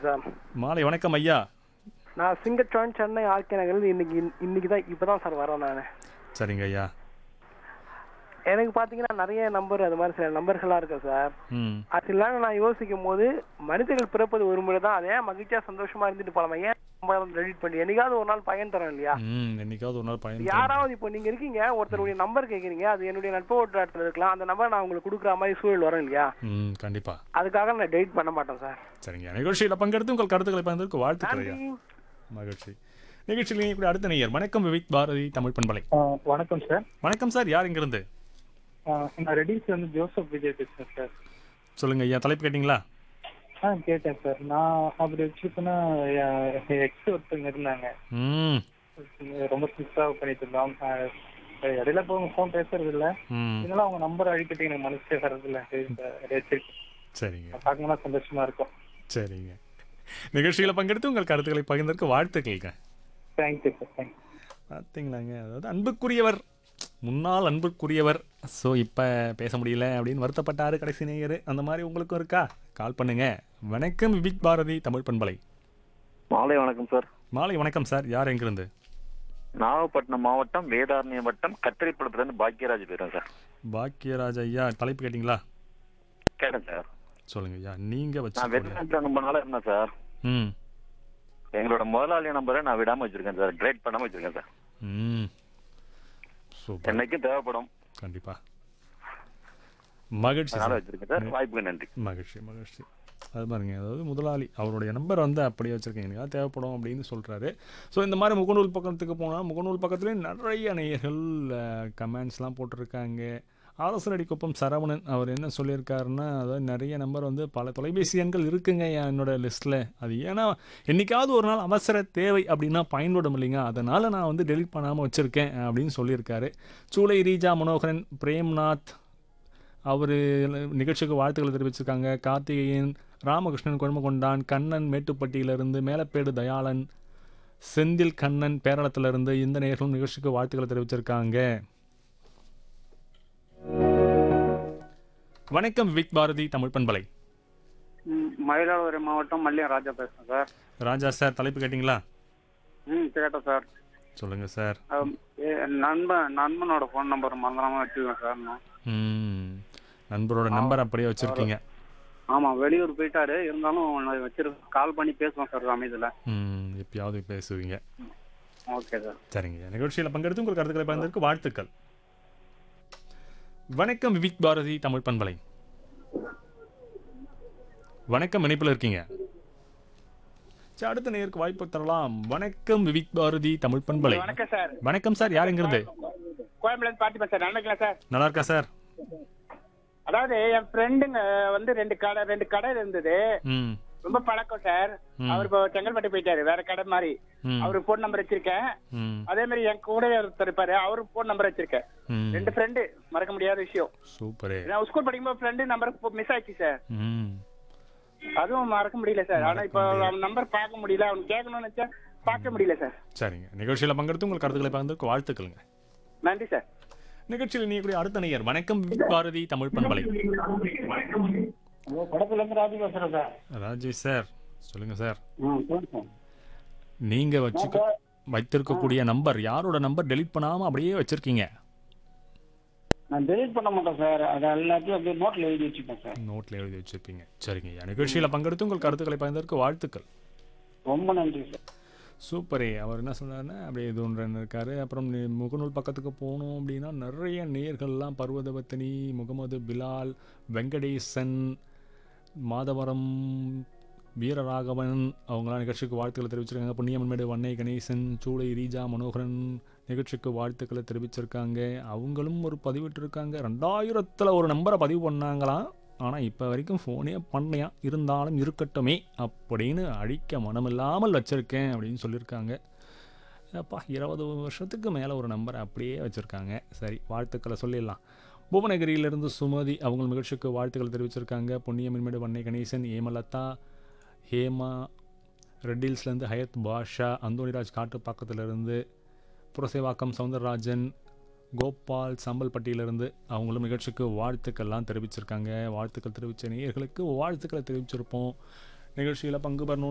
Sir மாலை வணக்கம் ஐயா நான் சிங்கச்சோன் சென்னை ஆர்கே நகர்ல இன்னைக்கு இன்னைக்கு தான் இப்போ தான் சார் வரேன் நான் சரிங்க ஐயா எனக்கு பார்த்தீங்கன்னா நிறைய நம்பர் அது மாதிரி சில நம்பர்களாக இருக்கு சார் ம் அது இல்லாம நான் யோசிக்கும் போது மனிதர்கள் பிறப்பது ஒரு முறை தான் அதே மகிழ்ச்சியா சந்தோஷமா இருந்துட்டு போலாமா ஏன் டெலிட் பண்ணி என்னைக்காவது ஒரு நாள் பயன் தரோம் இல்லையா ம் என்னைக்காவது ஒரு நாள் பயன் தரும். யாராவது இப்போ நீங்க இருக்கீங்க ஒருத்தருடைய நம்பர் கேக்குறீங்க அது என்னுடைய நட்பு வட்டாரத்தில் இருக்கலாம் அந்த நம்பர் நான் உங்களுக்கு கொடுக்குற மாதிரி சூழல் வரும் இல்லையா ம் கண்டிப்பா அதுக்காக நான் டெலிட் பண்ண மாட்டேன் சார் சரிங்க நிகழ்ச்சியில் பங்கெடுத்து உங்கள் கருத்துக்களை பகிர்ந்ததற்கு வாழ்த்துக்கள் ஐயா நன்றி மகிழ்ச்சி நிகழ்ச்சியில் நீங்கள் கூட அடுத்த நேயர் வணக்கம் விவிக் பாரதி தமிழ் பண்பலை ஆ, வணக்கம் சார் வணக்கம் சார் யார் இங்கிருந்து ஆ, நான் ரெடிஸ் வந்து ஜோசப் விஜய் பேசுறேன் சார் சொல்லுங்க ஐயா தலைப்பு கேட்டிங்களா ஆ கேட்டேன் சார் நான் அப்படி வச்சுருக்கேன்னா எக்ஸ் ஒருத்தவங்க இருந்தாங்க ம் ரொம்ப ஸ்ட்ரிக்டாக பண்ணிட்டு இருந்தோம் ஆ, இடையில இப்போ அவங்க ஃபோன் பேசுறது இல்ல ம் இதனால அவங்க நம்பர் அடிக்கடி எனக்கு மனசே வர்றது இல்லை சரிங்க பார்க்கணும்னா சந்தோஷமா இருக்கும் சரிங்க நிகழ்ச்சியில் பங்கெடுத்து உங்கள் கருத்துக்களை பகிர்ந்ததற்கு வாழ்த்துக்கள்ங்க தேங்க்யூ சார் தேங்க்யூ பார்த்தீங்களாங்க அதாவது அன்புக்குரியவர் முன்னாள் அன்புக்குரியவர் ஸோ இப்போ பேச முடியல அப்படின்னு வருத்தப்பட்டாரு கடைசி நேயர் அந்த மாதிரி உங்களுக்கும் இருக்கா கால் பண்ணுங்க வணக்கம் விவிக் பாரதி தமிழ் பண்பலை மாலை வணக்கம் சார் மாலை வணக்கம் சார் யார் எங்கிருந்து நாகப்பட்டினம் மாவட்டம் வேதாரண்யம் வட்டம் கத்திரிப்பழத்துல இருந்து பாக்கியராஜ் பேசுறேன் சார் பாக்கியராஜ் ஐயா தலைப்பு கேட்டிங்களா கேட்டேன் சார் சொல்லுங்க ஐயா நீங்க நான் வச்சு வெளிநாட்டுல ரொம்ப நாளா இருந்தேன் சார் ம் எங்களோட முதலாளி நம்பரை நான் விடாம வச்சிருக்கேன் சார் கிரேட் பண்ணாம வச்சிருக்கேன் சார் ம் சூப்பர் என்னைக்கும் தேவைப்படும் கண்டிப்பா மகிழ்ச்சி அதனால சார். வச்சிருக்கேன் சார் வாய்ப்புக்கு நன்றி மகிழ்ச்சி மகிழ்ச்சி அது பாருங்க அதாவது முதலாளி அவருடைய நம்பர் வந்து அப்படியே வச்சிருக்கேன் எனக்கு தேவைப்படும் அப்படின்னு சொல்கிறாரு ஸோ இந்த மாதிரி முகநூல் பக்கத்துக்கு போனால் முகநூல் பக்கத்துலேயே நிறைய நேயர்கள் கமெண்ட்ஸ்லாம் போட்டிருக்காங்க ஆலோசனை குப்பம் சரவணன் அவர் என்ன சொல்லியிருக்காருன்னா அதாவது நிறைய நம்பர் வந்து பல தொலைபேசி எண்கள் இருக்குங்க என்னோட லிஸ்ட்டில் அது ஏன்னா என்னைக்காவது ஒரு நாள் அவசர தேவை அப்படின்னா பயன்படும் இல்லைங்க அதனால் நான் வந்து டெலிட் பண்ணாமல் வச்சுருக்கேன் அப்படின்னு சொல்லியிருக்காரு சூளை ரீஜா மனோகரன் பிரேம்நாத் அவர் நிகழ்ச்சிக்கு வாழ்த்துக்களை தெரிவிச்சிருக்காங்க கார்த்திகேயன் ராமகிருஷ்ணன் கொண்டான் கண்ணன் மேட்டுப்பட்டியிலிருந்து மேலப்பேடு தயாளன் செந்தில் கண்ணன் பேரளத்திலிருந்து இந்த நேர்களும் நிகழ்ச்சிக்கு வாழ்த்துக்களை தெரிவிச்சிருக்காங்க வணக்கம் விக் பாரதி தமிழ் பண்பலை மயிலாடுதுறை மாவட்டம் மல்லியம் ராஜா பேசுறேன் சார் ராஜா சார் தலைப்பு கேட்டிங்களா ம் கேட்டேன் சார் சொல்லுங்க சார் அம், ஏ, நண்பன் நண்பனோட ஃபோன் நம்பர் மறந்துடாம வச்சுக்கேன் சார் நான் ம் நண்பரோட நம்பர் அப்படியே வச்சுருக்கீங்க ஆமாம் வெளியூர் போயிட்டாரு இருந்தாலும் நான் வச்சிருக்கேன் கால் பண்ணி பேசுவோம் சார் அமைதியில் ம் எப்பயாவது பேசுவீங்க ஓகே சார் சரிங்க நிகழ்ச்சியில் பங்கெடுத்து உங்கள் கருத்துக்களை பகிர்ந்ததற்கு வாழ்த்துக்கள் வணக்கம் விவிக் பாரதி தமிழ் பண்பலை வணக்கம் இணைப்பில் இருக்கீங்க சரி அடுத்த நேருக்கு வாய்ப்பு தரலாம் வணக்கம் விவிக் பாரதி தமிழ் பண்பலை வணக்கம் சார் வணக்கம் சார் யார் எங்கிருந்து கோயம்புலேருந்து பார்த்திபன் சார் நல்லா இருக்கலாம் சார் நல்லா இருக்கா சார் அதாவது என் ஃப்ரெண்டுங்க வந்து ரெண்டு கடை ரெண்டு கடை இருந்தது ம் ரொம்ப பழக்கம் சார் ம். அவர் இப்போ செங்கல்பட்டு போயிட்டாரு வேற கடை மாதிரி ம் அவரு ஃபோன் நம்பர் வச்சிருக்கேன் ம் அதே மாதிரி என் கூட ஒருத்தர் இருப்பாரு அவரு ஃபோன் நம்பர் வச்சிருக்கேன் ம் ரெண்டு ஃப்ரெண்டு மறக்க முடியாத விஷயம் சூப்பரே நான் ஸ்கூல் படிக்கும்போது ஃப்ரெண்டு நம்பர் மிஸ் ஆயிடுச்சு சார் ம் அதுவும் மறக்க முடியல சார் ஆனா இப்போ அவன் நம்பர் பார்க்க முடியல அவன் கேட்கணும்னு நினைச்சா பார்க்க முடியல சார் சரிங்க நிகழ்ச்சியில் பங்கெடுத்து உங்கள் கருத்துக்களை பகிர்ந்ததற்கு வாழ்த்துக்களுங்க நன்றி சார் நிகழ்ச்சியில் நீ கூடிய அடுத்த நேயர் வணக்கம் விவிக் பாரதி தமிழ் பண்பலை படத்துல இருந்து ராஜி பேசுறேன் சார் ராஜேஷ் சார் சொல்லுங்க சார் ம் சொல்லுங்க சார் நீங்க வச்சுக்க வைத்திருக்கக்கூடிய நம்பர் யாரோட நம்பர் டெலீட் பண்ணாம அப்படியே வச்சிருக்கீங்க நான் டெலிட் பண்ண மாட்டேன் சார் அதை எல்லாத்தையும் அப்படியே நோட்ல எழுதி வச்சுப்பேன் சார் நோட்ல எழுதி வச்சிருப்பீங்க சரிங்க ஐயா. நிகழ்ச்சியில பங்கெடுத்து உங்கள் கருத்துக்களை பகிர்ந்ததற்கு வாழ்த்துக்கள் ரொம்ப நன்றி சார் சூப்பரே அவர் என்ன சொன்னார்னா அப்படியே இது ஒன்று இருக்காரு அப்புறம் நீ முகநூல் பக்கத்துக்கு போகணும் அப்படின்னா நிறைய நேயர்கள்லாம் பர்வதவத்தினி முகமது பிலால் வெங்கடேசன் மாதவரம் வீரராகவன் அவங்களாம் நிகழ்ச்சிக்கு வாழ்த்துக்களை தெரிவிச்சிருக்காங்க புண்ணியமன்மேடு வன்னை கணேசன் சூளை ரீஜா மனோகரன் நிகழ்ச்சிக்கு வாழ்த்துக்களை தெரிவிச்சிருக்காங்க அவங்களும் ஒரு பதிவிட்டிருக்காங்க ரெண்டாயிரத்தில் ஒரு நம்பரை பதிவு பண்ணாங்களாம் ஆனால் இப்போ வரைக்கும் ஃபோனே பண்ணலையா இருந்தாலும் இருக்கட்டுமே அப்படின்னு அழிக்க மனமில்லாமல் வச்சுருக்கேன் அப்படின்னு சொல்லியிருக்காங்க அப்பா இருபது வருஷத்துக்கு மேலே ஒரு நம்பரை அப்படியே வச்சுருக்காங்க சரி வாழ்த்துக்களை சொல்லிடலாம் புவனகிரியிலிருந்து சுமதி அவங்க நிகழ்ச்சிக்கு வாழ்த்துக்களை தெரிவிச்சிருக்காங்க பொன்னியமின்மேடு வன்னை கணேசன் ஏமலதா ஹேமா ரெட்டில்ஸ்லேருந்து ஹயத் பாஷா அந்தோனிராஜ் காட்டுப்பாக்கத்திலிருந்து புரசேவாக்கம் சவுந்தரராஜன் கோபால் சாம்பல்பட்டியிலிருந்து அவங்களும் நிகழ்ச்சிக்கு வாழ்த்துக்கள்லாம் தெரிவிச்சிருக்காங்க வாழ்த்துக்கள் தெரிவித்த நேயர்களுக்கு வாழ்த்துக்களை தெரிவிச்சிருப்போம் நிகழ்ச்சியில் பங்கு பெறணும்